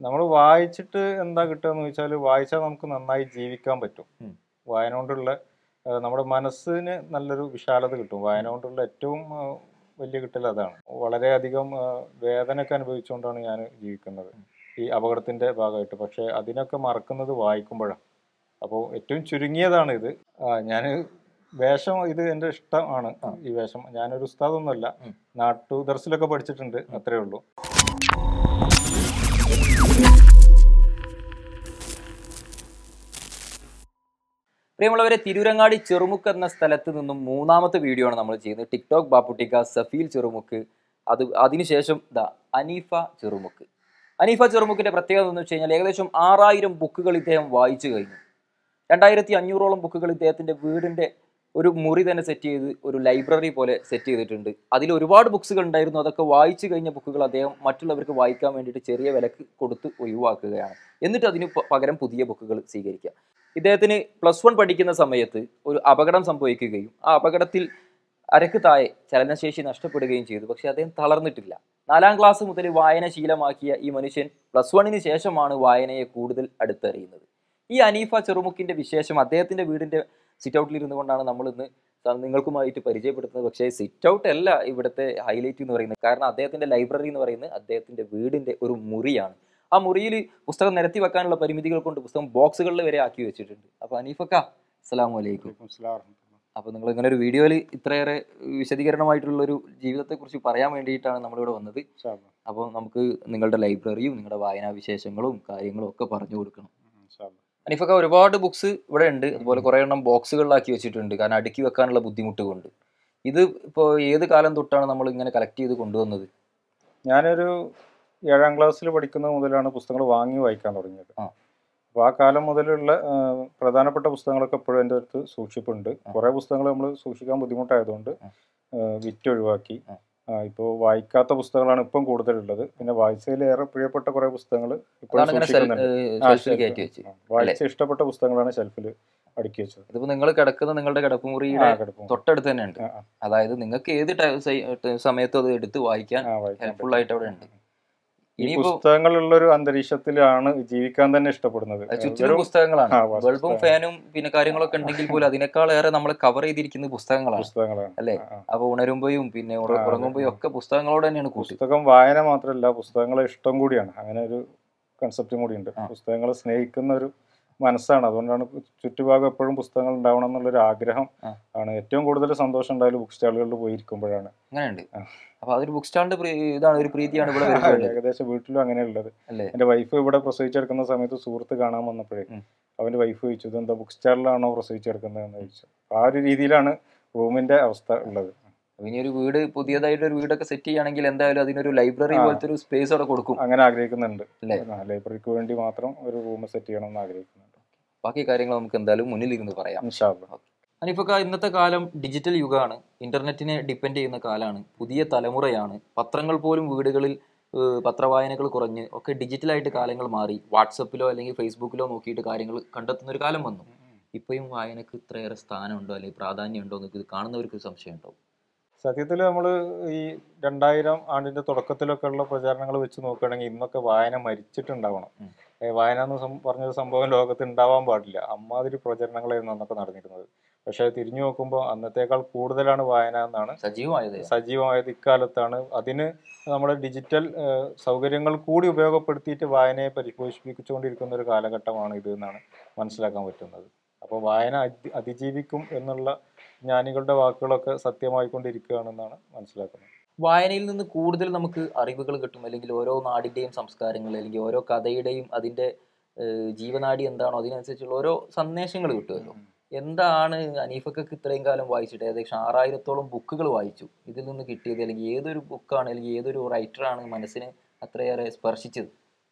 നമ്മൾ വായിച്ചിട്ട് എന്താ കിട്ടുക എന്ന് വെച്ചാൽ വായിച്ചാൽ നമുക്ക് നന്നായി ജീവിക്കാൻ പറ്റും ഉം. വായന കൊണ്ടുള്ള ആ, നമ്മുടെ മനസ്സിന് നല്ലൊരു വിശാലത കിട്ടും വായന കൊണ്ടുള്ള ഏറ്റവും ആ, വലിയ കിട്ടൽ അതാണ് വളരെയധികം ആ, വേദനയൊക്കെ അനുഭവിച്ചുകൊണ്ടാണ് ഞാൻ ജീവിക്കുന്നത് ഈ അപകടത്തിന്റെ ഭാഗമായിട്ട് പക്ഷെ അതിനൊക്കെ മറക്കുന്നത് വായിക്കുമ്പോഴാണ് അപ്പോൾ ഏറ്റവും ചുരുങ്ങിയതാണ് ഇത് ഞാൻ വേഷം ഇത് എൻ്റെ ഇഷ്ടമാണ് ഈ വേഷം ഞാനൊരു ഉസ്താദൊന്നുമല്ല ഉം. നാട്ടു ദർസിലൊക്കെ പഠിച്ചിട്ടുണ്ട് അത്രേ ഉള്ളൂ പ്രിയമുള്ളവരെ തിരൂരങ്ങാടി ചെറുമുക്ക് എന്ന സ്ഥലത്ത് നിന്നും മൂന്നാമത്തെ വീഡിയോ ആണ് നമ്മൾ ചെയ്യുന്നത് ടിക്ടോക്ക് ബാപ്പുട്ടിക്ക സഫീൽ ചെറുമുക്ക് അത് അതിനുശേഷം ദാ അനീഫ ചെറുമുക്ക് അനീഫ ചെറുമുക്കിന്റെ പ്രത്യേകത എന്ന് വെച്ച് കഴിഞ്ഞാൽ ഏകദേശം ആറായിരം ബുക്കുകൾ ഇദ്ദേഹം വായിച്ചു കഴിഞ്ഞു രണ്ടായിരത്തി അഞ്ഞൂറോളം ബുക്കുകൾ ഇദ്ദേഹത്തിന്റെ വീടിന്റെ ഒരു മുറി തന്നെ സെറ്റ് ചെയ്ത് ഒരു ലൈബ്രറി പോലെ സെറ്റ് ചെയ്തിട്ടുണ്ട് അതിൽ ഒരുപാട് ബുക്സുകൾ ഉണ്ടായിരുന്നു അതൊക്കെ വായിച്ചു കഴിഞ്ഞ ബുക്കുകൾ അദ്ദേഹം മറ്റുള്ളവർക്ക് വായിക്കാൻ വേണ്ടിയിട്ട് ചെറിയ വിലക്ക് കൊടുത്ത് ഒഴിവാക്കുകയാണ് എന്നിട്ട് അതിന് പ- പകരം പുതിയ ബുക്കുകൾ സ്വീകരിക്കുക ഇദ്ദേഹത്തിന് പ്ലസ് വൺ പഠിക്കുന്ന സമയത്ത് ഒരു അപകടം സംഭവിക്കുകയും ആ അപകടത്തിൽ അരക്ക് താഴെ ചലനശേഷി നഷ്ടപ്പെടുകയും ചെയ്തു പക്ഷെ അദ്ദേഹം തളർന്നിട്ടില്ല നാലാം ക്ലാസ് മുതൽ വായന ശീലമാക്കിയ ഈ മനുഷ്യൻ പ്ലസ് വണ്ണിന് ശേഷമാണ് വായനയെ കൂടുതൽ അടുത്തറിയുന്നത് ഈ അനീഫ ചെറുമുക്കിന്റെ വിശേഷം അദ്ദേഹത്തിന്റെ വീടിന്റെ സിറ്റ് ഔട്ടിൽ ഇരുന്നു കൊണ്ടാണ് നമ്മൾ ഇന്ന് സ- നിങ്ങൾക്കുമായിട്ട് പരിചയപ്പെടുത്തുന്നത് പക്ഷേ സിറ്റ് ഔട്ട് അല്ല ഇവിടുത്തെ ഹൈലൈറ്റ് എന്ന് പറയുന്നത് കാരണം അദ്ദേഹത്തിന്റെ ലൈബ്രറി എന്ന് പറയുന്നത് അദ്ദേഹത്തിന്റെ വീടിന്റെ ഒരു മുറിയാണ് ആ മുറിയിൽ പുസ്തകം നിരത്തി വെക്കാനുള്ള പരിമിതികൾ കൊണ്ട് പുസ്തകം ബോക്സുകളിൽ വരെ ആക്കി വെച്ചിട്ടുണ്ട് അപ്പൊ അനീഫക്ക അസ്സലാമു അലൈക്കും അപ്പൊ നിങ്ങൾ ഇങ്ങനെ ഒരു വീഡിയോയിൽ ഇത്രയേറെ വിശദീകരണമായിട്ടുള്ള ഒരു ജീവിതത്തെ കുറിച്ച് പറയാൻ വേണ്ടിയിട്ടാണ് നമ്മളിവിടെ വന്നത് അപ്പോൾ നമുക്ക് നിങ്ങളുടെ ലൈബ്രറിയും നിങ്ങളുടെ വായനാ വിശേഷങ്ങളും കാര്യങ്ങളും ഒക്കെ പറഞ്ഞു കൊടുക്കണം അനീഫക്ക ഒരുപാട് ബുക്സ് ഇവിടെ ഉണ്ട് അതുപോലെ കുറെ എണ്ണം ബോക്സുകളിലാക്കി വെച്ചിട്ടുണ്ട് കാരണം അടുക്കി വെക്കാനുള്ള ബുദ്ധിമുട്ട് കൊണ്ട് ഇത് ഇപ്പോൾ ഏത് കാലം തൊട്ടാണ് നമ്മൾ ഇങ്ങനെ കളക്ട് ചെയ്ത് കൊണ്ടുവന്നത് ഞാനൊരു ഏഴാം ക്ലാസ്സിൽ പഠിക്കുന്നത് മുതലാണ് പുസ്തകങ്ങൾ വാങ്ങി വായിക്കാൻ തുടങ്ങിയത് ആ. അപ്പോൾ ആ കാലം മുതലുള്ള ആ, പ്രധാനപ്പെട്ട പുസ്തകങ്ങളൊക്കെ ഇപ്പോഴും എൻ്റെ അടുത്ത് സൂക്ഷിപ്പുണ്ട് കുറേ പുസ്തകങ്ങൾ നമ്മൾ സൂക്ഷിക്കാൻ ബുദ്ധിമുട്ടായതുകൊണ്ട് ആ. ആ, വിറ്റൊഴിവാക്കി ആ. ഇപ്പോൾ വായിക്കാത്ത പുസ്തകങ്ങളാണ് ഇപ്പം കൂടുതലുള്ളത് പിന്നെ വായിച്ചതിലേറെ പ്രിയപ്പെട്ട കുറേ പുസ്തകങ്ങൾ ഇപ്പോഴും അതാണ് ഇങ്ങനെ സൂക്ഷിക്കുന്നുണ്ട് ആ, ഷെൽഫിൽ shelf. കയറ്റി വെച്ച് ആ, വായിച്ച ഇഷ്ടപ്പെട്ട പുസ്തകങ്ങളാണ് ഷെൽഫിൽ അടുക്കി വെച്ചത് ഇതിപ്പോ നിങ്ങൾ കിടക്കുന്ന നിങ്ങളുടെ കിടപ്പുമുറിയുടെ ആ, കിടപ്പും. തൊട്ടടുത്ത് തന്നെ ഉണ്ട് ആ, ആ. അതായത് നിങ്ങൾക്ക് ഏത് ടൈ- സൈ- ട- സമയത്തും അത് എടുത്ത് വായിക്കാൻ ആ, വായിക്കാൻ ഹെൽപ്ഫുൾ പറ്റും. ആയിട്ട് അവിടെ ഉണ്ട് ഈ ഇനിയിപ്പോ പുസ്തകങ്ങളുള്ള ഒരു അന്തരീക്ഷത്തിലാണ് ജീവിക്കാൻ തന്നെ ഇഷ്ടപ്പെടുന്നത് അത് ചുറ്റിലും വെറും പുസ്തകങ്ങളാണ് ആ, വാ- ബൾബും പുസ്തകം. ഫാനും പിന്നെ കാര്യങ്ങളൊക്കെ ഉണ്ടെങ്കിൽ പോലും അതിനേക്കാൾ ഏറെ നമ്മൾ കവർ ചെയ്തിരിക്കുന്നത് പുസ്തകങ്ങളാണ് പുസ്തകങ്ങളാണ് അല്ലേ? ആ, ആ. അപ്പൊ ഉണരുമ്പോഴും പിന്നെ ഉറ- ആ, അതെ. ഉറങ്ങുമ്പോഴും ഒക്കെ പുസ്തകങ്ങളോട് തന്നെയാണ് കൂട്ടി പുസ്തകം വായന മാത്രമല്ല പുസ്തകങ്ങളെ ഇഷ്ടം കൂടിയാണ് അങ്ങനെ ഒരു കൺസെപ്റ്റും കൂടിയുണ്ട് ആ. പുസ്തകങ്ങളെ സ്നേഹിക്കുന്ന ഒരു മനസ്സാണ് അതുകൊണ്ടാണ് ചുറ്റുഭാഗം എപ്പോഴും പുസ്തകങ്ങൾ ഉണ്ടാവണം എന്നുള്ളൊരു ആഗ്രഹം ആ. ആണ് ഏറ്റവും കൂടുതൽ സന്തോഷം ഉണ്ടായാലും ബുക്ക് സ്റ്റാളുകളിൽ പോയിരിക്കുമ്പോഴാണ് അങ്ങനെയുണ്ട് ആ. അപ്പൊ അതൊരു ബുക്ക് സ്റ്റാളിന്റെ ഇതാണ് ഒരു പ്രീതിയാണ് ഇവിടെ വരുന്നത് ഏകദേശം വീട്ടിലും അങ്ങനെയുള്ളത് അല്ലേ എന്റെ വൈഫ് ഇവിടെ പ്രസവിച്ചെടുക്കുന്ന സമയത്ത് സുഹൃത്ത് കാണാൻ വന്നപ്പോഴേ ഉം. അവന്റെ വൈഫ് ചോദിച്ചു ഇതെന്താ ബുക്ക് സ്റ്റാളിലാണോ പ്രസവിച്ചെടുക്കുന്നത് എന്ന് ചോദിച്ചു അപ്പൊ ആ ഒരു രീതിയിലാണ് റൂമിന്റെ അവസ്ഥ ഉള്ളത് അപ്പൊ ഇനി ഒരു വീട് പുതിയതായിട്ട് ഒരു വീടൊക്കെ സെറ്റ് ചെയ്യുകയാണെങ്കിൽ എന്തായാലും അതിനൊരു ലൈബ്രറി ആ. പോലത്തെ ഒരു സ്പേസ് അവിടെ കൊടുക്കും അങ്ങനെ ആഗ്രഹിക്കുന്നുണ്ട് അല്ലേ? ലൈബ്രറിക്ക് വേണ്ടി മാത്രം ഒരു റൂം സെറ്റ് ചെയ്യണം എന്ന് ആഗ്രഹിക്കുന്നുണ്ട് ബാക്കി കാര്യങ്ങൾ നമുക്ക് എന്തായാലും മുന്നിലിരുന്ന് പറയാം ഇൻഷാ അല്ലാ. അനിഫക്ക ഇന്നത്തെ കാലം ഡിജിറ്റൽ യുഗമാണ് ഇന്റർനെറ്റിനെ ഡിപ്പെൻഡ് ചെയ്യുന്ന കാലമാണ് പുതിയ തലമുറയാണ് പത്രങ്ങൾ പോലും വീടുകളിൽ ഏഹ്, പത്രവായനകൾ കുറഞ്ഞ് ഒക്കെ ഡിജിറ്റലായിട്ട് കാലങ്ങൾ മാറി വാട്സപ്പിലോ അല്ലെങ്കിൽ ഫേസ്ബുക്കിലോ നോക്കിയിട്ട് കാര്യങ്ങൾ കണ്ടെത്തുന്ന ഒരു കാലം വന്നു ഇപ്പോഴും വായനക്ക് ഇത്രയേറെ സ്ഥാനമുണ്ടോ അല്ലെങ്കിൽ പ്രാധാന്യമുണ്ടോ എന്നൊക്കെ ഇത് കാണുന്നവർക്ക് സംശയമുണ്ടോ സത്യത്തിൽ നമ്മൾ ഈ രണ്ടായിരം ആണ്ടിന്റെ തുടക്കത്തിലൊക്കെ ഉള്ള പ്രചാരണങ്ങൾ വെച്ച് നോക്കുകയാണെങ്കിൽ ഇന്നൊക്കെ വായന മരിച്ചിട്ടുണ്ടാവണം ഉം. ഏ, വായന എന്ന് സം- പറഞ്ഞൊരു സംഭവം ലോകത്ത് ഉണ്ടാവാൻ പാടില്ല അമ്മാതിരി പ്രചരണങ്ങളായിരുന്നു അന്നൊക്കെ നടന്നിരുന്നത് പക്ഷെ തിരിഞ്ഞു നോക്കുമ്പോൾ അന്നത്തേക്കാൾ കൂടുതലാണ് വായന എന്നാണ് സജീവമായത് സജീവമായത് ഇക്കാലത്താണ് അതിന് നമ്മുടെ ഡിജിറ്റൽ ഏഹ്, സൗകര്യങ്ങൾ കൂടി ഉപയോഗപ്പെടുത്തിയിട്ട് വായനയെ പരിപോഷിപ്പിച്ചുകൊണ്ടിരിക്കുന്ന ഒരു കാലഘട്ടമാണ് ഇത് എന്നാണ് മനസ്സിലാക്കാൻ പറ്റുന്നത് അപ്പോൾ വായന അതി- അതിജീവിക്കും എന്നുള്ള ജ്ഞാനികളുടെ വാക്കുകളൊക്കെ സത്യമായിക്കൊണ്ടിരിക്കുകയാണെന്നാണ് മനസ്സിലാക്കുന്നത് വായനയിൽ നിന്ന് കൂടുതൽ നമുക്ക് അറിവുകൾ കിട്ടും അല്ലെങ്കിൽ ഓരോ നാടിന്റെയും സംസ്കാരങ്ങൾ അല്ലെങ്കിൽ ഓരോ കഥയുടെയും അതിന്റെ ഏഹ്, ജീവനാടി എന്താണോ അതിനനുസരിച്ചുള്ള ഓരോ സന്ദേശങ്ങൾ കിട്ടുമല്ലോ എന്താണ് അനീഫക്കൊക്കെ ഇത്രയും കാലം വായിച്ചിട്ട് ഏകദേശം ആറായിരത്തോളം ബുക്കുകൾ വായിച്ചു ഇതിൽ നിന്ന് കിട്ടിയത് അല്ലെങ്കിൽ ഏതൊരു ബുക്കാണ് അല്ലെങ്കിൽ ഏതൊരു റൈറ്ററാണ് മനസ്സിനെ അത്രയേറെ സ്പർശിച്ചത്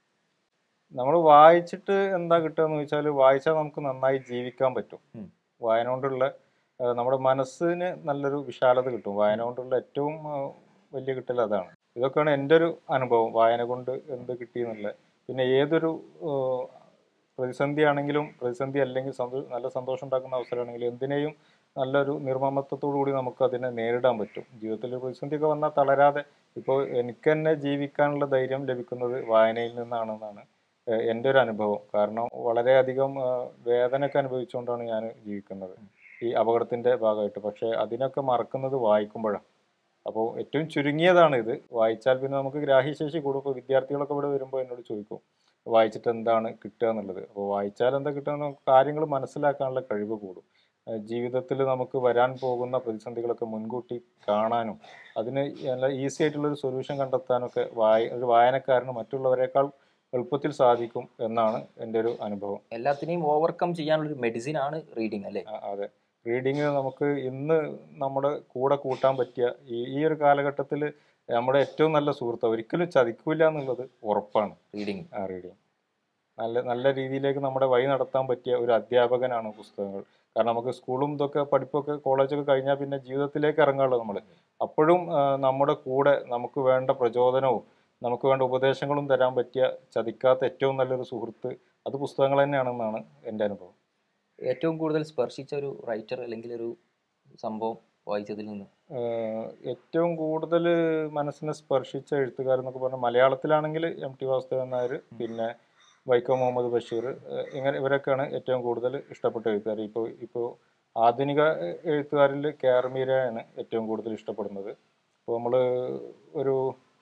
നമ്മൾ വായിച്ചിട്ട് എന്താ കിട്ടുക എന്ന് വെച്ചാൽ വായിച്ചാൽ നമുക്ക് നന്നായി ജീവിക്കാൻ പറ്റും ഉം. വായന കൊണ്ടുള്ള ഏഹ്, നമ്മുടെ മനസ്സിന് നല്ലൊരു വിശാലത കിട്ടും വായന കൊണ്ടുള്ള ഏറ്റവും ഏഹ്, വലിയ കിട്ടൽ അതാണ് ഇതൊക്കെയാണ് എൻ്റെ ഒരു അനുഭവം വായന കൊണ്ട് എന്ത് കിട്ടിയെന്നുള്ളത് പിന്നെ ഏതൊരു ഏഹ്, പ്രതിസന്ധി ആണെങ്കിലും പ്രതിസന്ധി അല്ലെങ്കിൽ സന്തോ- നല്ല സന്തോഷം ഉണ്ടാക്കുന്ന അവസരമാണെങ്കിലും എന്തിനേയും നല്ലൊരു നിർമ്മമത്വത്തോടു കൂടി നമുക്ക് അതിനെ നേരിടാൻ പറ്റും ജീവിതത്തിൽ ഒരു പ്രതിസന്ധിയൊക്കെ വന്നാൽ തളരാതെ ഇപ്പോൾ എനിക്ക് തന്നെ ജീവിക്കാനുള്ള ധൈര്യം ലഭിക്കുന്നത് വായനയിൽ നിന്നാണെന്നാണ് ഏഹ് എൻ്റെ ഒരു അനുഭവം കാരണം വളരെയധികം ഏഹ് വേദനയൊക്കെ അനുഭവിച്ചുകൊണ്ടാണ് ഞാൻ ജീവിക്കുന്നത് ഈ അപകടത്തിൻ്റെ ഭാഗമായിട്ട് പക്ഷേ അതിനൊക്കെ മറക്കുന്നത് വായിക്കുമ്പോഴാണ് അപ്പോൾ ഏറ്റവും ചുരുങ്ങിയതാണ് ഇത് വായിച്ചാൽ പിന്നെ നമുക്ക് ഗ്രാഹ്യശേഷി കൂടും ഇപ്പോൾ വിദ്യാർത്ഥികളൊക്കെ ഇവിടെ വരുമ്പോൾ എന്നോട് ചോദിക്കും വായിച്ചിട്ട് എന്താണ് കിട്ടുക എന്നുള്ളത് അപ്പോൾ വായിച്ചാൽ എന്താ കിട്ടുക കാര്യങ്ങൾ മനസ്സിലാക്കാനുള്ള കഴിവ് കൂടും ജീവിതത്തിൽ നമുക്ക് വരാൻ പോകുന്ന പ്രതിസന്ധികളൊക്കെ മുൻകൂട്ടി കാണാനും അതിന് നല്ല ഈസി ആയിട്ടുള്ളൊരു സൊല്യൂഷൻ കണ്ടെത്താനൊക്കെ വായ ഒരു വായനക്കാരന് മറ്റുള്ളവരെക്കാൾ എളുപ്പത്തിൽ സാധിക്കും എന്നാണ് എൻ്റെ ഒരു അനുഭവം എല്ലാത്തിനെയും ഓവർകം ചെയ്യാനുള്ള ഒരു മെഡിസിൻ ആണ് റീഡിങ് അല്ലേ ആ, അതെ റീഡിങ് നമുക്ക് ഇന്ന് നമ്മുടെ കൂടെ കൂട്ടാൻ പറ്റിയ ഈ ഈ ഒരു കാലഘട്ടത്തിൽ നമ്മുടെ ഏറ്റവും നല്ല സുഹൃത്ത് ഒരിക്കലും ചതിക്കൂല എന്നുള്ളത് ഉറപ്പാണ് റീഡിങ് ആ റീഡിങ് നല്ല നല്ല രീതിയിലേക്ക് നമ്മുടെ വഴി നടത്താൻ പറ്റിയ ഒരു അധ്യാപകനാണ് പുസ്തകങ്ങൾ കാരണം നമുക്ക് സ്കൂളും ഇതൊക്കെ പഠിപ്പൊക്കെ കോളേജൊക്കെ കഴിഞ്ഞാൽ പിന്നെ ജീവിതത്തിലേക്ക് ഇറങ്ങാമല്ലോ നമ്മൾ അപ്പോഴും ആ, നമ്മുടെ കൂടെ നമുക്ക് വേണ്ട പ്രചോദനവും നമുക്ക് വേണ്ട ഉപദേശങ്ങളും തരാൻ പറ്റിയ ചതിക്കാത്ത ഏറ്റവും നല്ലൊരു സുഹൃത്ത് അത് പുസ്തകങ്ങൾ തന്നെയാണെന്നാണ് എൻ്റെ അനുഭവം ഏറ്റവും കൂടുതൽ സ്പർശിച്ച ഒരു റൈറ്റർ അല്ലെങ്കിൽ ഒരു സംഭവം വായിച്ചതിൽ നിന്ന് ആഹ് ഏറ്റവും കൂടുതൽ മനസ്സിനെ സ്പർശിച്ച എഴുത്തുകാരെന്നൊക്കെ പറഞ്ഞാൽ മലയാളത്തിലാണെങ്കിൽ എം ടി വാസുദേവൻ നായർ പിന്നെ വൈക്കം മുഹമ്മദ് ബഷീർ ആഹ് ഇങ്ങനെ ഇവരൊക്കെയാണ് ഏറ്റവും കൂടുതൽ ഇഷ്ടപ്പെട്ട എഴുത്തുകാർ ഇപ്പോൾ ഇപ്പോൾ ആധുനിക എഴുത്തുകാരിൽ കെ ആർ മീരയാണ് ഏറ്റവും കൂടുതൽ ഇഷ്ടപ്പെടുന്നത് ഇപ്പോൾ നമ്മൾ ഒരു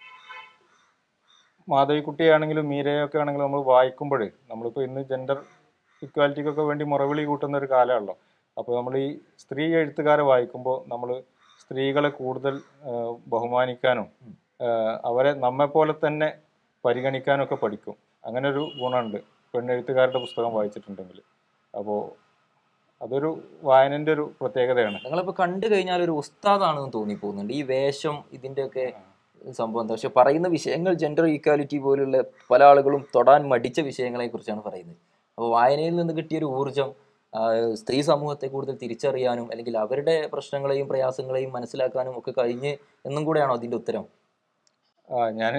മാധവിക്കുട്ടിയാണെങ്കിലും മീരയൊക്കെ ആണെങ്കിലും നമ്മൾ വായിക്കുമ്പോൾ നമ്മളിപ്പോൾ ഇന്ന് ജെൻഡർ ഇക്വാലിറ്റിക്കൊക്കെ വേണ്ടി മുറവിളി കൂട്ടുന്ന ഒരു കാലമാണല്ലോ അപ്പോൾ നമ്മൾ ഈ സ്ത്രീ എഴുത്തുകാരെ വായിക്കുമ്പോൾ നമ്മൾ സ്ത്രീകളെ കൂടുതൽ ആ, ബഹുമാനിക്കാനും ആ, അവരെ നമ്മെപ്പോലെ തന്നെ പരിഗണിക്കാനൊക്കെ പഠിക്കും അങ്ങനെ ഒരു ഗുണമുണ്ട് പെണ്ണെഴുത്തുകാരുടെ പുസ്തകം വായിച്ചിട്ടുണ്ടെങ്കിൽ അപ്പോൾ അതൊരു വായനൻ്റെ ഒരു പ്രത്യേകതയാണ് നിങ്ങളിപ്പോൾ കണ്ടു കഴിഞ്ഞാൽ ഒരു ഉസ്താദാണെന്ന് തോന്നിപ്പോകുന്നുണ്ട് ഈ വേഷം ഇതിൻ്റെയൊക്കെ സംഭവം എന്താ പക്ഷെ പറയുന്ന വിഷയങ്ങൾ ജെൻഡർ ഈക്വാലിറ്റി പോലുള്ള പല ആളുകളും തൊടാൻ മടിച്ച വിഷയങ്ങളെ കുറിച്ചാണ് പറയുന്നത് അപ്പോൾ വായനയിൽ നിന്ന് കിട്ടിയ ഒരു ഊർജം ആ, സ്ത്രീ സമൂഹത്തെ കൂടുതൽ തിരിച്ചറിയാനും അല്ലെങ്കിൽ അവരുടെ പ്രശ്നങ്ങളെയും പ്രയാസങ്ങളെയും മനസ്സിലാക്കാനും ഒക്കെ കഴിഞ്ഞ് എന്നും കൂടെയാണോ അതിന്റെ ഉത്തരം ആ ഞാൻ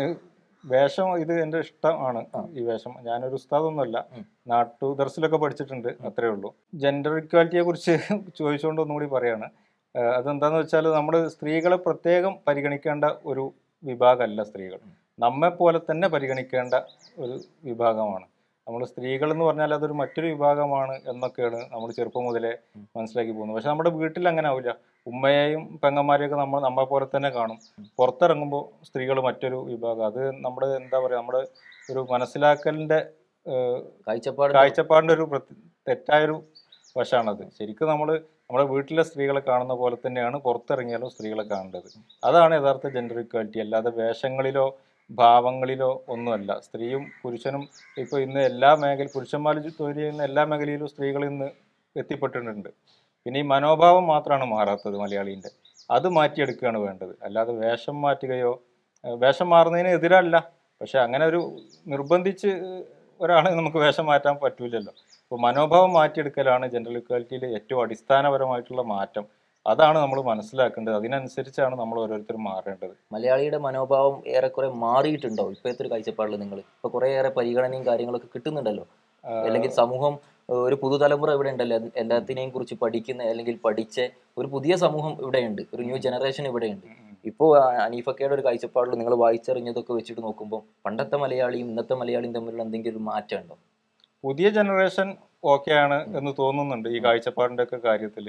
വേഷം ഇത് എൻ്റെ ഇഷ്ടമാണ് ആ. ഈ വേഷം ഞാനൊരു ഉസ്താദൊന്നുമല്ല ഉം. നാട്ടു ദർസിലൊക്കെ പഠിച്ചിട്ടുണ്ട് അത്രേ ഉള്ളൂ ജെൻഡർ ഇക്വാലിറ്റിയെ കുറിച്ച് ചോദിച്ചുകൊണ്ട് ഒന്നുകൂടി പറയാണ് ആ, അതെന്താന്ന് വെച്ചാൽ നമ്മൾ സ്ത്രീകളെ പ്രത്യേകം പരിഗണിക്കേണ്ട ഒരു വിഭാഗമല്ല സ്ത്രീകൾ നമ്മെ പോലെ തന്നെ പരിഗണിക്കേണ്ട ഒരു വിഭാഗമാണ് നമ്മൾ സ്ത്രീകൾ എന്ന് പറഞ്ഞാൽ അതൊരു മറ്റൊരു വിഭാഗമാണ് എന്നൊക്കെയാണ് നമ്മൾ ചെറുപ്പം മുതലേ മനസ്സിലാക്കി പോകുന്നത് പക്ഷെ നമ്മുടെ വീട്ടിൽ അങ്ങനെ ആവില്ല ഉമ്മയെയും പെങ്ങന്മാരെയൊക്കെ നമ്മൾ നമ്മളെ പോലെ തന്നെ കാണും പുറത്തിറങ്ങുമ്പോൾ സ്ത്രീകൾ മറ്റൊരു വിഭാഗം അത് നമ്മുടെ എന്താ പറയുക നമ്മുടെ ഒരു മനസ്സിലാക്കലിൻ്റെ ഏഹ്, കാഴ്ചപ്പാട് കാഴ്ചപ്പാടിൻ്റെ ഒരു പ്രത്യ- തെറ്റായൊരു വശമാണത് ശരിക്കും നമ്മൾ നമ്മുടെ വീട്ടിലെ സ്ത്രീകളെ കാണുന്ന പോലെ തന്നെയാണ് പുറത്തിറങ്ങിയാലും സ്ത്രീകളെ കാണേണ്ടത് അതാണ് യഥാർത്ഥ ജെൻഡർ ഇക്വാലിറ്റി അല്ലാതെ വേഷങ്ങളിലോ ഭാവങ്ങളിലോ ഒന്നുമല്ല സ്ത്രീയും പുരുഷനും ഇപ്പോൾ ഇന്ന് എല്ലാ മേഖല പുരുഷന്മാർ തൊഴിൽ ചെയ്യുന്ന എല്ലാ മേഖലയിലും സ്ത്രീകൾ ഇന്ന് എത്തിപ്പെട്ടിട്ടുണ്ട് പിന്നെ ഈ മനോഭാവം മാത്രമാണ് മാറാത്തത് മലയാളീൻ്റെ അത് മാറ്റിയെടുക്കുകയാണ് വേണ്ടത് അല്ലാതെ വേഷം മാറ്റുകയോ ഏഹ് വേഷം മാറുന്നതിന് എതിരല്ല പക്ഷെ അങ്ങനെ ഒരു നിർബന്ധിച്ച് ഒരാളെ നമുക്ക് വേഷം മാറ്റാൻ പറ്റൂലല്ലോ അപ്പോൾ മനോഭാവം മാറ്റിയെടുക്കലാണ് ജെൻഡർ ഇക്വാലിറ്റിയിൽ ഏറ്റവും അടിസ്ഥാനപരമായിട്ടുള്ള മാറ്റം അതാണ് നമ്മൾ മനസ്സിലാക്കേണ്ടത് അതിനനുസരിച്ചാണ് നമ്മൾ ഓരോരുത്തരും മാറേണ്ടത് മലയാളിയുടെ മനോഭാവം ഏറെക്കുറെ മാറിയിട്ടുണ്ടോ ഇപ്പോഴത്തെ ഒരു കാഴ്ചപ്പാടിൽ നിങ്ങൾ ഇപ്പൊ കുറേയേറെ പരിഗണനയും കാര്യങ്ങളൊക്കെ കിട്ടുന്നുണ്ടല്ലോ അല്ലെങ്കിൽ സമൂഹം ഏഹ്, ഒരു പുതുതലമുറ ഇവിടെ ഉണ്ടല്ലോ അത് എല്ലാത്തിനെയും കുറിച്ച് പഠിക്കുന്ന അല്ലെങ്കിൽ പഠിച്ച ഒരു പുതിയ സമൂഹം ഇവിടെയുണ്ട് ഒരു ന്യൂ ജനറേഷൻ ഇവിടെയുണ്ട് ഇപ്പോൾ അനീഫക്കയുടെ ഒരു കാഴ്ചപ്പാടിൽ നിങ്ങൾ വായിച്ചറിഞ്ഞതൊക്കെ വെച്ചിട്ട് നോക്കുമ്പോൾ പണ്ടത്തെ മലയാളിയും ഇന്നത്തെ മലയാളിയും തമ്മിലുള്ള എന്തെങ്കിലും ഒരു മാറ്റം ഉണ്ടോ പുതിയ ജനറേഷൻ ഓക്കെയാണ് എന്ന് തോന്നുന്നുണ്ട് ഈ കാഴ്ചപ്പാടിൻ്റെ ഒക്കെ കാര്യത്തിൽ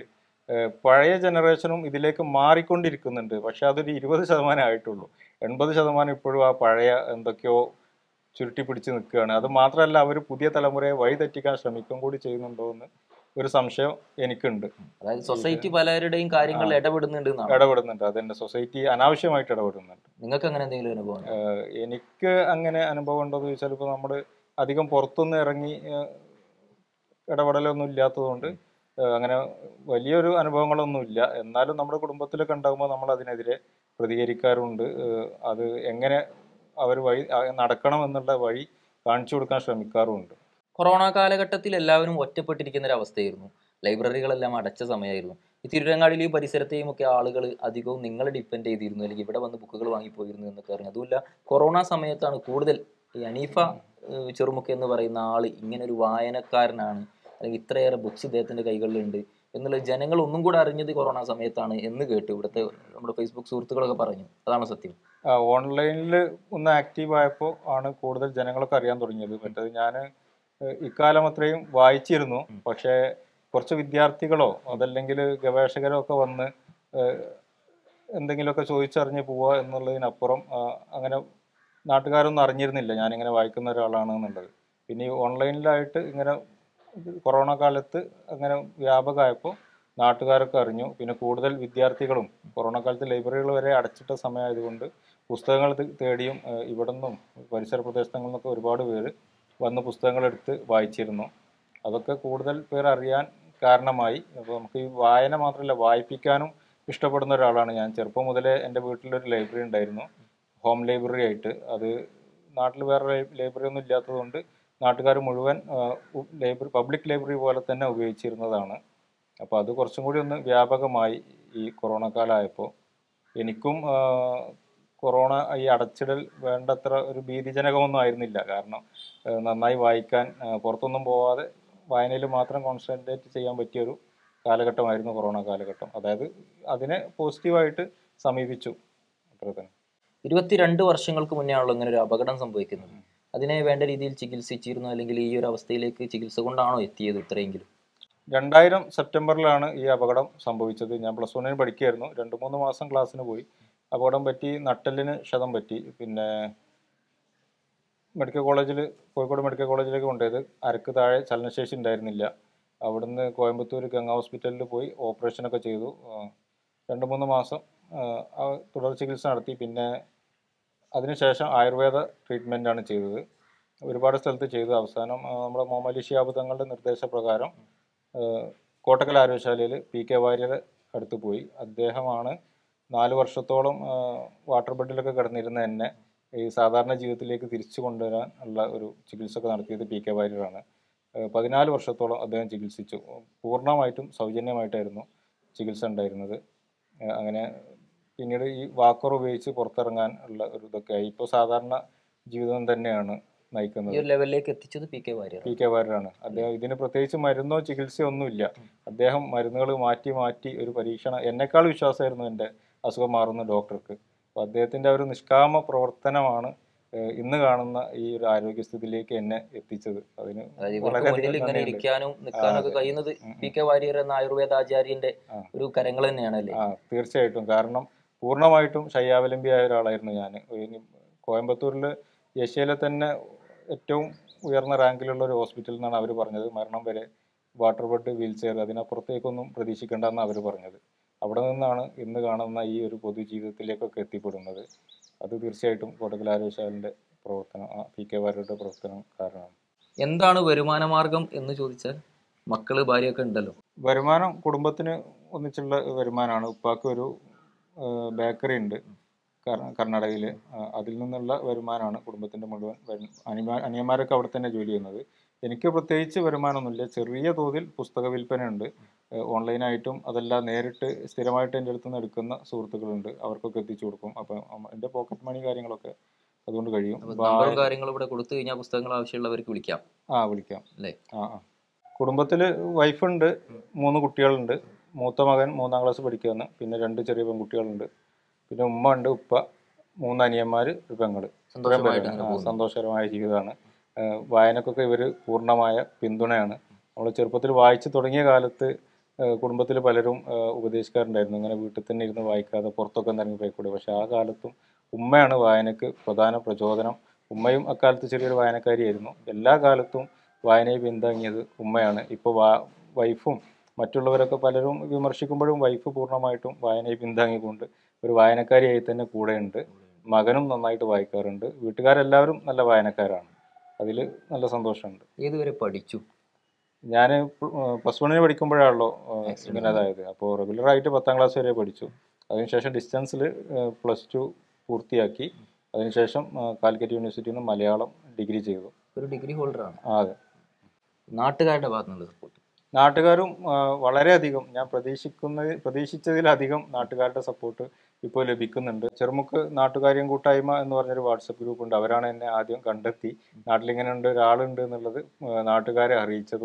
പഴയ ജനറേഷനും ഇതിലേക്ക് മാറിക്കൊണ്ടിരിക്കുന്നുണ്ട് പക്ഷെ അതൊരു ഇരുപത് ശതമാനം ആയിട്ടുള്ളൂ എൺപത് ശതമാനം ഇപ്പോഴും ആ പഴയ എന്തൊക്കെയോ ചുരുട്ടി പിടിച്ച് നിൽക്കുകയാണ് അത് മാത്രമല്ല അവർ പുതിയ തലമുറയെ വഴി തെറ്റിക്കാൻ ശ്രമിക്കും കൂടി ചെയ്യുന്നുണ്ടോ എന്ന് ഒരു സംശയം എനിക്കുണ്ട് അതായത് സൊസൈറ്റി പലരുടെയും കാര്യങ്ങളിൽ ഇടപെടുന്നുണ്ട് എന്നാണ് ഇടപെടുന്നുണ്ട് അതെന്നെ സൊസൈറ്റി അനാവശ്യമായിട്ട് ഇടപെടുന്നുണ്ട് നിങ്ങൾക്ക് അങ്ങനെ എന്തെങ്കിലും അനുഭവം ഉണ്ടോ? ഏഹ് എനിക്ക് അങ്ങനെ അനുഭവം ഉണ്ടോ എന്ന് ചോദിച്ചാൽ ഇപ്പോൾ നമ്മൾ അധികം പുറത്തുനിന്ന് ഇറങ്ങി ഏഹ് ഇടപെടലൊന്നും ഇല്ലാത്തതുകൊണ്ട് ഏഹ് അങ്ങനെ വലിയൊരു അനുഭവങ്ങളൊന്നും ഇല്ല എന്നാലും നമ്മുടെ കുടുംബത്തിലൊക്കെ ഉണ്ടാകുമ്പോൾ നമ്മൾ അതിനെതിരെ പ്രതികരിക്കാറുണ്ട് ഏഹ് അത് എങ്ങനെ അവർ വഴി ആ, നടക്കണം എന്നുള്ള വഴി കാണിച്ചു കൊടുക്കാൻ ശ്രമിക്കാറുമുണ്ട് കൊറോണ കാലഘട്ടത്തിൽ എല്ലാവരും ഒറ്റപ്പെട്ടിരിക്കുന്ന ഒരു അവസ്ഥയായിരുന്നു ലൈബ്രറികളെല്ലാം അടച്ച സമയമായിരുന്നു ഈ തിരുരങ്ങാടിലെയും പരിസരത്തെയും ഒക്കെ ആളുകൾ അധികവും നിങ്ങളെ ഡിപ്പെൻഡ് ചെയ്തിരുന്നു അല്ലെങ്കിൽ ഇവിടെ വന്ന് ബുക്കുകൾ വാങ്ങിപ്പോയിരുന്നു എന്നൊക്കെ അറിഞ്ഞു അതുമില്ല കൊറോണ സമയത്താണ് കൂടുതൽ ഈ അനീഫ ഏഹ്, ചെറുമുക്ക് എന്ന് പറയുന്ന ആള് ഇങ്ങനെ ഒരു വായനക്കാരനാണ് അല്ലെങ്കിൽ ഇത്രയേറെ ബുക്സ് ഇദ്ദേഹത്തിന്റെ കൈകളിലുണ്ട് എന്നുള്ളത് ജനങ്ങൾ ഒന്നും കൂടെ അറിഞ്ഞത് കൊറോണ സമയത്താണ് എന്ന് കേട്ടു ഇവിടുത്തെ നമ്മുടെ ഫേസ്ബുക്ക് സുഹൃത്തുക്കളൊക്കെ പറഞ്ഞു അതാണ് സത്യം ഓൺലൈനിൽ ഒന്ന് ആക്റ്റീവ് ആയപ്പോൾ ആണ് കൂടുതൽ ജനങ്ങളൊക്കെ അറിയാൻ തുടങ്ങിയത് മറ്റേത് ഞാൻ ഇക്കാലം അത്രയും വായിച്ചിരുന്നു പക്ഷേ കുറച്ച് വിദ്യാർത്ഥികളോ അതല്ലെങ്കിൽ ഗവേഷകരോ ഒക്കെ വന്ന് ഏഹ്, എന്തെങ്കിലുമൊക്കെ ചോദിച്ചറിഞ്ഞ് പോവുക എന്നുള്ളതിനപ്പുറം ആ, അങ്ങനെ നാട്ടുകാരൊന്നും അറിഞ്ഞിരുന്നില്ല ഞാനിങ്ങനെ വായിക്കുന്ന ഒരാളാണ് എന്നുള്ളത് പിന്നെ ഈ ഓൺലൈനിലായിട്ട് ഇങ്ങനെ ഇത് കൊറോണ കാലത്ത് അങ്ങനെ വ്യാപകമായപ്പോൾ നാട്ടുകാരൊക്കെ അറിഞ്ഞു പിന്നെ കൂടുതൽ വിദ്യാർത്ഥികളും കൊറോണ കാലത്ത് ലൈബ്രറികൾ വരെ അടച്ചിട്ട സമയമായതുകൊണ്ട് പുസ്തകങ്ങൾ ത് തേടിയും ഏഹ്, ഇവിടെ നിന്നും പരിസര പ്രദേശങ്ങളിൽ നിന്നൊക്കെ ഒരുപാട് പേര് വന്ന് പുസ്തകങ്ങളെടുത്ത് വായിച്ചിരുന്നു അതൊക്കെ കൂടുതൽ പേർ അറിയാൻ കാരണമായി അപ്പോൾ നമുക്ക് ഈ വായന മാത്രമല്ല വായിപ്പിക്കാനും ഇഷ്ടപ്പെടുന്ന ഒരാളാണ് ഞാൻ ചെറുപ്പം മുതലേ എൻ്റെ വീട്ടിലൊരു ലൈബ്രറി ഉണ്ടായിരുന്നു ഹോം ലൈബ്രറി ആയിട്ട് അത് നാട്ടിൽ വേറെ ലൈ- ലൈബ്രറി ഒന്നും ഇല്ലാത്തതുകൊണ്ട് നാട്ടുകാർ മുഴുവൻ ലൈബ്രറി പബ്ലിക് ലൈബ്രറി പോലെ തന്നെ ഉപയോഗിച്ചിരുന്നതാണ് അപ്പോൾ അത് കുറച്ചും കൂടി ഒന്ന് വ്യാപകമായി ഈ കൊറോണ കാലമായപ്പോൾ എനിക്കും ആ, കൊറോണ ഈ അടച്ചിടൽ വേണ്ടത്ര ഒരു ഭീതിജനകമൊന്നും ആയിരുന്നില്ല കാരണം ആ, നന്നായി വായിക്കാൻ ആ, പുറത്തൊന്നും പോവാതെ വായനയിൽ മാത്രം കോൺസെൻട്രേറ്റ് ചെയ്യാൻ പറ്റിയൊരു കാലഘട്ടമായിരുന്നു കൊറോണ കാലഘട്ടം അതായത് അതിനെ പോസിറ്റീവായിട്ട് സമീപിച്ചു അത്ര തന്നെ ഇരുപത്തിരണ്ട് വർഷങ്ങൾക്ക് മുന്നേ ആണല്ലോ ഇങ്ങനെ ഒരു അപകടം സംഭവിക്കുന്നത് അതിനെ വേണ്ട രീതിയിൽ ചികിത്സിച്ചിരുന്നു അല്ലെങ്കിൽ ഈ ഒരു അവസ്ഥയിലേക്ക് ചികിത്സ കൊണ്ടാണോ എത്തിയത് ഇത്രയെങ്കിലും രണ്ടായിരം സെപ്റ്റംബറിലാണ് ഈ അപകടം സംഭവിച്ചത് ഞാൻ പ്ലസ് വണ്ണിന് പഠിക്കുകയായിരുന്നു രണ്ട് മൂന്ന് മാസം ക്ലാസ്സിന് പോയി അപകടം പറ്റി നട്ടെല്ലിന് ക്ഷതം പറ്റി പിന്നെ മെഡിക്കൽ കോളേജിൽ കോഴിക്കോട് മെഡിക്കൽ കോളേജിലേക്ക് കൊണ്ടുപോയത് അരക്ക് താഴെ ചലനശേഷി ഉണ്ടായിരുന്നില്ല അവിടുന്ന് കോയമ്പത്തൂർ ഗംഗ ഹോസ്പിറ്റലിൽ പോയി ഓപ്പറേഷനൊക്കെ ചെയ്തു ആ, രണ്ട് മൂന്ന് മാസം ആ, ആ തുടർ ചികിത്സ നടത്തി പിന്നെ അതിനുശേഷം ആയുർവേദ ട്രീറ്റ്മെൻറ്റാണ് ചെയ്തത് ഒരുപാട് സ്ഥലത്ത് ചെയ്തു അവസാനം ആ, നമ്മുടെ മോമലി ഷിയാബ് തങ്ങളുടെ നിർദ്ദേശപ്രകാരം ആ, കോട്ടക്കൽ ആരോഗ്യശാലയിൽ പി കെ വാര്യരെ അടുത്ത് പോയി അദ്ദേഹമാണ് നാല് വർഷത്തോളം ആ, വാട്ടർ ബെഡിലൊക്കെ കിടന്നിരുന്ന എന്നെ ഈ സാധാരണ ജീവിതത്തിലേക്ക് തിരിച്ചു കൊണ്ടുവരാൻ ഉള്ള ഒരു ചികിത്സ ഒക്കെ നടത്തിയത് പി കെ വാര്യരാണ് ആ, പതിനാല് വർഷത്തോളം അദ്ദേഹം ചികിത്സിച്ചു പൂർണ്ണമായിട്ടും സൗജന്യമായിട്ടായിരുന്നു ചികിത്സ ഉണ്ടായിരുന്നത് ആ, അങ്ങനെ പിന്നീട് ഈ വാക്കർ ഉപയോഗിച്ച് പുറത്തിറങ്ങാൻ ഉള്ള ഒരു ഇതൊക്കെ ആയി ഇപ്പോൾ സാധാരണ ജീവിതം തന്നെയാണ് ഈ നയിക്കുന്നത് ഒരു ലെവലിലേക്ക് എത്തിച്ചത് P K Warrier P K വാര്യരാണ് അദ്ദേഹം ഇതിന് പ്രത്യേകിച്ച് മരുന്നോ ചികിത്സയോ ഒന്നുമില്ല അദ്ദേഹം മരുന്നുകൾ മാറ്റി മാറ്റി ഒരു പരീക്ഷണ എന്നെക്കാൾ വിശ്വാസമായിരുന്നു എൻ്റെ അസുഖം മാറുന്ന ഡോക്ടർക്ക് അപ്പോൾ അദ്ദേഹത്തിൻ്റെ ആ ഒരു നിഷ്കാമ പ്രവർത്തനമാണ് ഏഹ്, ഇന്ന് കാണുന്ന ഈ ഒരു ആരോഗ്യസ്ഥിതിയിലേക്ക് എന്നെ എത്തിച്ചത് അതിന് അതായത് ഇവർക്ക് വളരെയധികം മുന്നിൽ ഇങ്ങനെ നന്ദിയുണ്ട്. ഇരിക്കാനും നിൽക്കാനും ഒക്കെ അതെ. കഴിയുന്നത് ഉം, പി കെ വാര്യർ എന്ന ആയുർവേദാചാര്യന്റെ ആ. ഒരു കരങ്ങൾ തന്നെയാണ് അല്ലേ ആ തീർച്ചയായിട്ടും കാരണം പൂർണ്ണമായിട്ടും ശയ്യാവലംബിയായ ഒരാളായിരുന്നു ഞാൻ കോയമ്പത്തൂരിൽ ഏഷ്യയിലെ തന്നെ ഏറ്റവും ഉയർന്ന റാങ്കിലുള്ള ഒരു ഹോസ്പിറ്റൽ എന്നാണ് അവർ പറഞ്ഞത് മരണം വരെ വാട്ടർ ബെഡ് വീൽ ചെയർ അതിനപ്പുറത്തേക്കൊന്നും പ്രതീക്ഷിക്കേണ്ടെന്ന് അവർ പറഞ്ഞത് അവിടെ നിന്നാണ് ഇന്ന് കാണുന്ന ഈ ഒരു പൊതുജീവിതത്തിലേക്കൊക്കെ എത്തിപ്പെടുന്നത് അത് തീർച്ചയായിട്ടും കോട്ടക്കൽ ആരോഗ്യശാലിൻ്റെ പ്രവർത്തനം ആ, പി കെ വാര്യരുടെ പ്രവർത്തനം കാരണമാണ് എന്താണ് വരുമാന മാർഗം എന്ന് ചോദിച്ചാൽ മക്കള് ഭാര്യയൊക്കെ ഉണ്ടല്ലോ വരുമാനം കുടുംബത്തിന് ഒന്നിച്ചുള്ള വരുമാനമാണ് ഉപ്പാക്ക് ഒരു ബേക്കറി ഉണ്ട് കർ- കർണാടകയിൽ അതിൽ നിന്നുള്ള വരുമാനമാണ് കുടുംബത്തിൻ്റെ മുഴുവൻ വരു- അനിമാ അനിയന്മാരൊക്കെ അവിടെ തന്നെ ജോലി ചെയ്യുന്നത് എനിക്ക് പ്രത്യേകിച്ച് വരുമാനമൊന്നുമില്ല ചെറിയ തോതിൽ പുസ്തക വിൽപ്പനയുണ്ട് ഏഹ് ഓൺലൈനായിട്ടും അതല്ല നേരിട്ട് സ്ഥിരമായിട്ട് എൻ്റെ അടുത്ത് നിന്ന് എടുക്കുന്ന സുഹൃത്തുക്കളുണ്ട് അവർക്കൊക്കെ എത്തിച്ചു കൊടുക്കും അപ്പം അമ്മ- എൻ്റെ പോക്കറ്റ് മണി കാര്യങ്ങളൊക്കെ അതുകൊണ്ട് കഴിയും അപ്പൊ ബാ- നമ്പറും കാര്യങ്ങളും ഇവിടെ കൊടുത്തു കഴിഞ്ഞാൽ പുസ്തകങ്ങൾ ആവശ്യമുള്ളവർക്ക് വിളിക്കാം ആ വിളിക്കാം അല്ലേ? ആ ആ കുടുംബത്തിൽ വൈഫുണ്ട് മൂന്ന് കുട്ടികളുണ്ട് മൂത്ത മകൻ മൂന്നാം ക്ലാസ് പഠിക്കുകയാണ് പിന്നെ രണ്ട് ചെറിയ പെൺകുട്ടികളുണ്ട് പിന്നെ ഉമ്മ ഉണ്ട് ഉപ്പ മൂന്ന് അനിയന്മാർ ഒരു പെങ്ങള് സന്തോഷമായിട്ട് ആ, അങ്ങനെ പോകുന്നു. സന്തോഷകരമായ ജീവിതമാണ് വായനക്കൊക്കെ ഇവർ പൂർണ്ണമായ പിന്തുണയാണ് നമ്മൾ ചെറുപ്പത്തിൽ വായിച്ചു തുടങ്ങിയ കാലത്ത് കുടുംബത്തിൽ പലരും ആ, ഉപദേശിക്കാറുണ്ടായിരുന്നു ഇങ്ങനെ വീട്ടിൽ തന്നെ ഇരുന്ന് വായിക്കാതെ പുറത്തൊക്കെ ഒന്ന് ഇറങ്ങി പോയിക്കൂടെ പക്ഷെ ആ കാലത്തും ഉമ്മയാണ് വായനക്ക് പ്രധാന പ്രചോദനം ഉമ്മയും അക്കാലത്ത് ചെറിയൊരു വായനക്കാരിയായിരുന്നു എല്ലാ കാലത്തും വായനയെ പിന്താങ്ങിയത് ഉമ്മയാണ് ഇപ്പോൾ വാ വൈഫും മറ്റുള്ളവരൊക്കെ പലരും വിമർശിക്കുമ്പോഴും വൈഫ് പൂർണ്ണമായിട്ടും വായനയെ പിന്താങ്ങിക്കൊണ്ട് ഒരു വായനക്കാരിയായി തന്നെ കൂടെയുണ്ട് മകനും നന്നായിട്ട് വായിക്കാറുണ്ട് വീട്ടുകാരെല്ലാവരും നല്ല വായനക്കാരാണ് അതിൽ നല്ല സന്തോഷമുണ്ട് ഏതുവരെ പഠിച്ചു ഞാൻ പ്ലസ് വണ്ണിന് പഠിക്കുമ്പോഴാണല്ലോ ഏഹ്, ഇങ്ങനെ അതായത് അപ്പോൾ റെഗുലറായിട്ട് പത്താം ക്ലാസ് വരെ പഠിച്ചു അതിനുശേഷം ഡിസ്റ്റൻസിൽ പ്ലസ് ടു പൂർത്തിയാക്കി അതിനുശേഷം ഏഹ്, കാലിക്കറ്റ് യൂണിവേഴ്സിറ്റിയിൽ നിന്ന് മലയാളം ഡിഗ്രി ചെയ്തു ഒരു ഡിഗ്രി ഹോൾഡറാണ് ആ, അതെ നാട്ടുകാരുടെ ഭാഗത്തു നിന്നുള്ള സപ്പോർട്ട് നാട്ടുകാരും ആ, വളരെയധികം ഞാൻ പ്രതീക്ഷിക്കുന്ന പ്രതീക്ഷിച്ചതിലധികം നാട്ടുകാരുടെ സപ്പോർട്ട് ഇപ്പോൾ ലഭിക്കുന്നുണ്ട് ചെറുമുക്ക് നാട്ടുകാര്യം കൂട്ടായ്മ എന്ന് പറഞ്ഞൊരു വാട്സപ്പ് ഗ്രൂപ്പ് ഉണ്ട് അവരാണ് എന്നെ ആദ്യം കണ്ടെത്തി നാട്ടിലിങ്ങനെ ഉണ്ട് ഒരാളുണ്ട് എന്നുള്ളത് ആ, നാട്ടുകാരെ അറിയിച്ചതും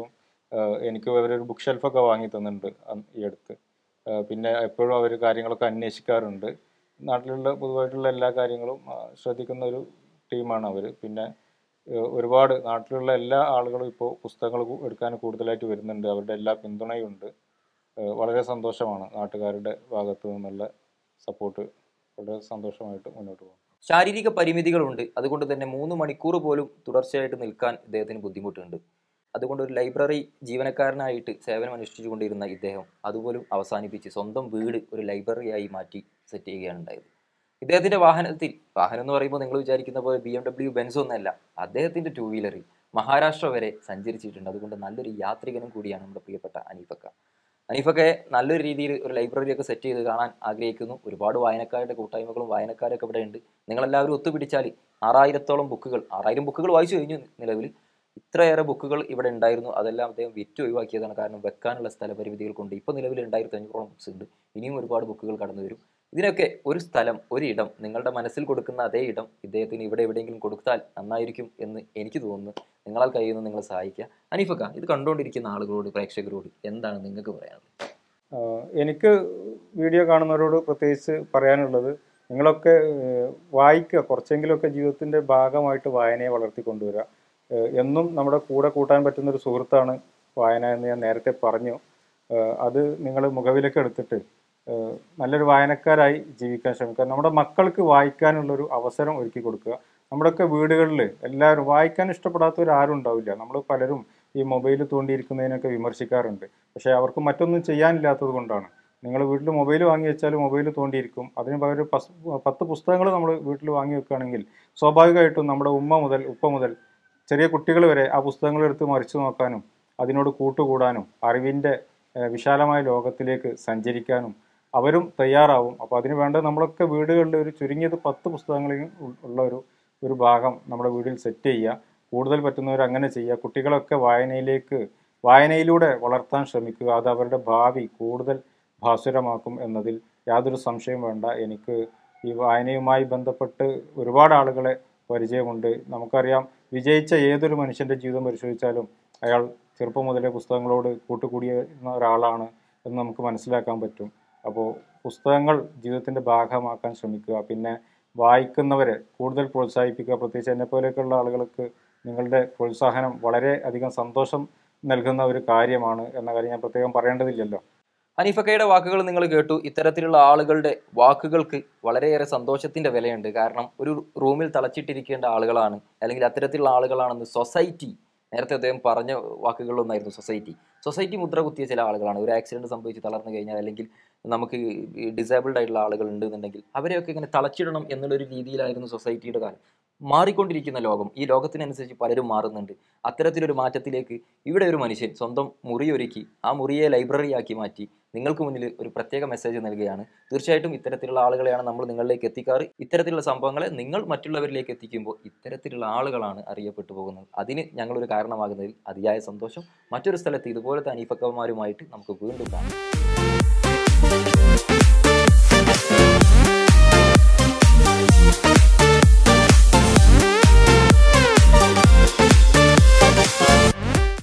ഏഹ് എനിക്ക് അവരൊരു ബുക്ക് ഷെൽഫൊക്കെ വാങ്ങി തന്നിട്ടുണ്ട് അന്ന് ഈ അടുത്ത് ഏഹ് പിന്നെ എപ്പോഴും അവർ കാര്യങ്ങളൊക്കെ അന്വേഷിക്കാറുണ്ട് നാട്ടിലുള്ള പൊതുവായിട്ടുള്ള എല്ലാ കാര്യങ്ങളും ആ, ശ്രദ്ധിക്കുന്ന ഒരു ടീമാണ് അവർ പിന്നെ ഏഹ് ഒരുപാട് നാട്ടിലുള്ള എല്ലാ ആളുകളും ഇപ്പോൾ പുസ്തകങ്ങൾ കു- എടുക്കാൻ കൂടുതലായിട്ട് വരുന്നുണ്ട് അവരുടെ എല്ലാ പിന്തുണയും ഉണ്ട് ഏഹ് വളരെ സന്തോഷമാണ് നാട്ടുകാരുടെ ഭാഗത്തു നിന്നുള്ള സപ്പോർട്ട് വളരെ സന്തോഷമായിട്ട് മുന്നോട്ട് പോകും ശാരീരിക പരിമിതികളുണ്ട് അതുകൊണ്ട് തന്നെ മൂന്ന് മണിക്കൂർ പോലും തുടർച്ചയായിട്ട് നിൽക്കാൻ ഇദ്ദേഹത്തിന് ബുദ്ധിമുട്ടുണ്ട് അതുകൊണ്ട് ഒരു ലൈബ്രറി ജീവനക്കാരനായിട്ട് സേവനം അനുഷ്ഠിച്ചുകൊണ്ടിരുന്ന ഇദ്ദേഹം അതുപോലും അവസാനിപ്പിച്ച് സ്വന്തം വീട് ഒരു ലൈബ്രറിയായി മാറ്റി സെറ്റ് ചെയ്യുകയാണ് ഉണ്ടായത് ഇദ്ദേഹത്തിന്റെ വാഹനത്തിൽ വാഹനം എന്ന് പറയുമ്പോൾ നിങ്ങൾ വിചാരിക്കുന്ന പോലെ ബി എം ഡബ്ല്യു ബെൻസ് ഒന്നല്ല അദ്ദേഹത്തിന്റെ ടൂ വീലറിൽ മഹാരാഷ്ട്ര വരെ സഞ്ചരിച്ചിട്ടുണ്ട് അതുകൊണ്ട് നല്ലൊരു യാത്രികനും കൂടിയാണ് നമ്മുടെ പ്രിയപ്പെട്ട അനീഫക്ക അനീഫൊക്കെ നല്ലൊരു രീതിയിൽ ഒരു ലൈബ്രറി ഒക്കെ സെറ്റ് ചെയ്ത് കാണാൻ ആഗ്രഹിക്കുന്നു ഒരുപാട് വായനക്കാരുടെ കൂട്ടായ്മകളും വായനക്കാരൊക്കെ ഇവിടെ ഉണ്ട് നിങ്ങളെല്ലാവരും ഒത്തുപിടിച്ചാൽ ആറായിരത്തോളം ബുക്കുകൾ ആറായിരം ബുക്കുകൾ വായിച്ചു കഴിഞ്ഞു നിലവിൽ ഇത്രയേറെ ബുക്കുകൾ ഇവിടെ ഉണ്ടായിരുന്നു അതെല്ലാം അദ്ദേഹം വിറ്റ് ഒഴിവാക്കിയതാണ് കാരണം വെക്കാനുള്ള സ്ഥലപരിമിതികൾ കൊണ്ട് ഇപ്പോൾ നിലവിൽ രണ്ടായിരത്തി അഞ്ഞൂറോളം ബുക്സ് ഉണ്ട് ഇനിയും ഒരുപാട് ബുക്കുകൾ കടന്നു വരും ഇതിനൊക്കെ ഒരു സ്ഥലം ഒരു ഇടം നിങ്ങളുടെ മനസ്സിൽ കൊടുക്കുന്ന അതേ ഇടം ഇദ്ദേഹത്തിന് ഇവിടെ എവിടെയെങ്കിലും കൊടുത്താൽ നന്നായിരിക്കും എന്ന് എനിക്ക് തോന്നുന്നു നിങ്ങളാൽ കഴിയുന്ന നിങ്ങളെ സഹായിക്കുക അനീഫക്ക ഇത് കണ്ടുകൊണ്ടിരിക്കുന്ന ആളുകളോട് പ്രേക്ഷകരോട് എന്താണ് നിങ്ങൾക്ക് പറയാനുള്ളത് ആഹ് എനിക്ക് വീഡിയോ കാണുന്നവരോട് പ്രത്യേകിച്ച് പറയാനുള്ളത് നിങ്ങളൊക്കെ ഏഹ് വായിക്കുക കുറച്ചെങ്കിലുമൊക്കെ ജീവിതത്തിൻ്റെ ഭാഗമായിട്ട് വായനയെ വളർത്തിക്കൊണ്ടുവരിക ഏഹ് എന്നും നമ്മുടെ കൂടെ കൂട്ടാൻ പറ്റുന്ന ഒരു സുഹൃത്താണ് വായന എന്ന് ഞാൻ നേരത്തെ പറഞ്ഞു ഏഹ് അത് നിങ്ങൾ മുഖവിലേക്ക് എടുത്തിട്ട് ഏഹ് നല്ലൊരു വായനക്കാരായി ജീവിക്കാൻ ശ്രമിക്കുക നമ്മുടെ മക്കൾക്ക് വായിക്കാനുള്ളൊരു അവസരം ഒരുക്കി കൊടുക്കുക നമ്മുടെയൊക്കെ വീടുകളിൽ എല്ലാവരും വായിക്കാൻ ഇഷ്ടപ്പെടാത്തവർ ആരും ഉണ്ടാവില്ല നമ്മൾ പലരും ഈ മൊബൈൽ തോണ്ടിയിരിക്കുന്നതിനൊക്കെ വിമർശിക്കാറുണ്ട് പക്ഷേ അവർക്ക് മറ്റൊന്നും ചെയ്യാനില്ലാത്തത് കൊണ്ടാണ് നിങ്ങൾ വീട്ടിൽ മൊബൈൽ വാങ്ങി വെച്ചാൽ മൊബൈൽ തോണ്ടിയിരിക്കും അതിന് പകരം ഒരു പസ് പത്ത് പുസ്തകങ്ങൾ നമ്മൾ വീട്ടിൽ വാങ്ങി വെക്കുകയാണെങ്കിൽ സ്വാഭാവികമായിട്ടും നമ്മുടെ ഉമ്മ മുതൽ ഉപ്പ മുതൽ ചെറിയ കുട്ടികൾ വരെ ആ പുസ്തകങ്ങൾ എടുത്ത് മറിച്ചു നോക്കാനും അതിനോട് കൂട്ടുകൂടാനും അറിവിൻ്റെ ഏഹ്, വിശാലമായ ലോകത്തിലേക്ക് സഞ്ചരിക്കാനും അവരും തയ്യാറാവും അപ്പോൾ അതിന് വേണ്ട നമ്മളൊക്കെ വീടുകളിൽ ഒരു ചുരുങ്ങിയത് പത്ത് പുസ്തകങ്ങളിൽ ഉള്ള ഒരു ഒരു ഭാഗം നമ്മുടെ വീട്ടിൽ സെറ്റ് ചെയ്യുക കൂടുതൽ പറ്റുന്നവർ അങ്ങനെ ചെയ്യുക കുട്ടികളൊക്കെ വായനയിലേക്ക് വായനയിലൂടെ വളർത്താൻ ശ്രമിക്കുക അത് അവരുടെ ഭാവി കൂടുതൽ ഭാസുരമാക്കും എന്നതിൽ യാതൊരു സംശയവും വേണ്ട എനിക്ക് ഈ വായനയുമായി ബന്ധപ്പെട്ട് ഒരുപാട് ആളുകളെ പരിചയമുണ്ട് നമുക്കറിയാം വിജയിച്ച ഏതൊരു മനുഷ്യൻ്റെ ജീവിതം പരിശോധിച്ചാലും അയാൾ ചെറുപ്പം മുതലേ പുസ്തകങ്ങളോട് കൂട്ടുകൂടിയ ഒരാളാണ് എന്ന് നമുക്ക് മനസ്സിലാക്കാൻ പറ്റും അപ്പോൾ പുസ്തകങ്ങൾ ജീവിതത്തിൻ്റെ ഭാഗമാക്കാൻ ശ്രമിക്കുക പിന്നെ വായിക്കുന്നവരെ കൂടുതൽ പ്രോത്സാഹിപ്പിക്കുക പ്രത്യേകിച്ച് എന്നെ പോലെയൊക്കെയുള്ള ആളുകൾക്ക് നിങ്ങളുടെ പ്രോത്സാഹനം വളരെ അധികം സന്തോഷം നൽകുന്ന ഒരു കാര്യമാണ് എന്ന കാര്യം ഞാൻ പ്രത്യേകം പറയേണ്ടതില്ലല്ലോ ഹനീഫക്കയുടെ വാക്കുകൾ നിങ്ങൾ കേട്ടു ഇത്തരത്തിലുള്ള ആളുകളുടെ വാക്കുകൾക്ക് വളരെയേറെ സന്തോഷത്തിന്റെ വിലയുണ്ട് കാരണം ഒരു റൂമിൽ തളച്ചിട്ടിരിക്കേണ്ട ആളുകളാണ് അല്ലെങ്കിൽ അത്തരത്തിലുള്ള ആളുകളാണെന്ന് സൊസൈറ്റി നേരത്തെ അദ്ദേഹം പറഞ്ഞ വാക്കുകളിലൊന്നായിരുന്നു സൊസൈറ്റി സൊസൈറ്റി മുദ്ര കുത്തിയ ചില ആളുകളാണ് ഒരു ആക്സിഡന്റ് സംഭവിച്ച് തളർന്നു കഴിഞ്ഞാൽ അല്ലെങ്കിൽ നമുക്ക് ഡിസേബിൾഡ് ആയിട്ടുള്ള ആളുകൾ ഉണ്ടെന്നുണ്ടെങ്കിൽ അവരെയൊക്കെ ഇങ്ങനെ തളച്ചിടണം എന്നുള്ളൊരു രീതിയിലായിരുന്നു സൊസൈറ്റിയുടെ കാലം മാറിക്കൊണ്ടിരിക്കുന്ന ലോകം ഈ ലോകത്തിനനുസരിച്ച് പലരും മാറുന്നുണ്ട് അത്തരത്തിലൊരു മാറ്റത്തിലേക്ക് ഇവിടെ ഒരു മനുഷ്യൻ സ്വന്തം മുറി ഒരുക്കി ആ മുറിയെ ലൈബ്രറിയാക്കി മാറ്റി നിങ്ങൾക്ക് മുന്നിൽ ഒരു പ്രത്യേക മെസ്സേജ് നൽകുകയാണ് തീർച്ചയായിട്ടും ഇത്തരത്തിലുള്ള ആളുകളെയാണ് നമ്മൾ നിങ്ങളിലേക്ക് എത്തിക്കാറ് ഇത്തരത്തിലുള്ള സംഭവങ്ങളെ നിങ്ങൾ മറ്റുള്ളവരിലേക്ക് എത്തിക്കുമ്പോൾ ഇത്തരത്തിലുള്ള ആളുകളാണ് അറിയപ്പെട്ടു പോകുന്നത് അതിന് ഞങ്ങളൊരു കാരണമാകുന്നതിൽ അതിയായ സന്തോഷം മറ്റൊരു സ്ഥലത്ത് ഇതുപോലത്തെ അനീഫക്കന്മാരുമായിട്ട് നമുക്ക് വീണ്ടും കാണാം